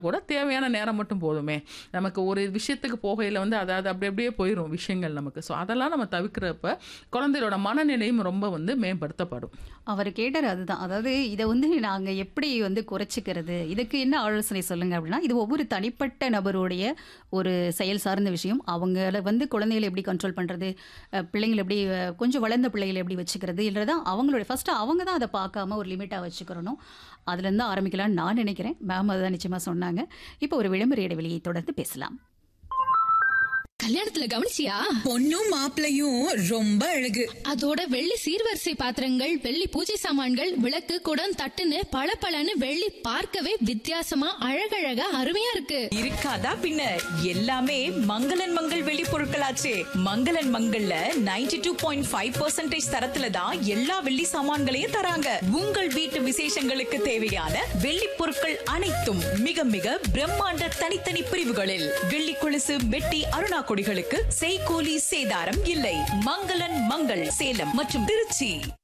கூட தேவையான நேரம் மட்டும் போதுமே நமக்கு ஒரு விஷயத்துக்கு போகையில் வந்து அதாவது அப்படி அப்படியே போயிடும் விஷயங்கள் நமக்கு ஸோ அதெல்லாம் நம்ம தவிர்க்கிறப்ப குழந்தையோட மனநிலையும் ரொம்ப வந்து மேம்படுத்தப்படும் அவர் கேட்டார் அதுதான் அதாவது இதை வந்து நாங்கள் எப்படி வந்து குறைச்சிக்கிறது இதுக்கு என்ன ஆலோசனை சொல்லுங்க அப்படின்னா இது ஒவ்வொரு தனிப்பட்ட நபருடைய ஒரு செயல் சார்ந்த விஷயம் அவங்கள வந்து குழந்தைகளை எப்படி கண்ட்ரோல் பண்ணுறது பிள்ளைங்களை எப்படி அஹ், கொஞ்சம் வளர்ந்த பிள்ளைகளை எப்படி வச்சுக்கிறது இல்லைதான் அவங்களுடைய ஃபஸ்ட்டு அவங்க தான் அதை பார்க்காம ஒரு லிமிட்டாக வச்சுக்கிறணும் அதுலேருந்து ஆரம்பிக்கலாம்னு நான் நினைக்கிறேன் மேம் அதுதான் நிச்சயமாக சொன்னாங்க இப்போ ஒரு விளம்பர இடைவெளியை தொடர்ந்து பேசலாம் கல்யாணத்துல கவனிச்சியா பொண்ணும் மாப்பிளையும் ரொம்ப அழகு அதோட வெள்ளி சீர்வரிசை பாத்திரங்கள் வெள்ளி பூஜை சாமான்கள் விளக்கு குடம் தட்டுன்னு பளபளன்னு வெள்ளி பார்க்கவே வித்தியாசமா அழகழகா அருமையா இருக்கு இருக்காதா பின்ன எல்லாமே மங்களன் மங்கள் வெளி பொருட்களாச்சே மங்களன் மங்கள்ல 92.5% டூ பாயிண்ட் ஃபைவ் பர்சன்டேஜ் தரத்துல தான் எல்லா வெள்ளி சாமான்களையும் தராங்க உங்கள் வீட்டு விசேஷங்களுக்கு தேவையான வெள்ளி பொருட்கள் அனைத்தும் மிக மிக பிரம்மாண்ட தனித்தனி பிரிவுகளில் வெள்ளி கொலுசு மெட்டி அருணா கொடிகளுக்கு செய்கூலி சேதாரம் இல்லை மங்களன் மங்கள் சேலம் மற்றும் திருச்சி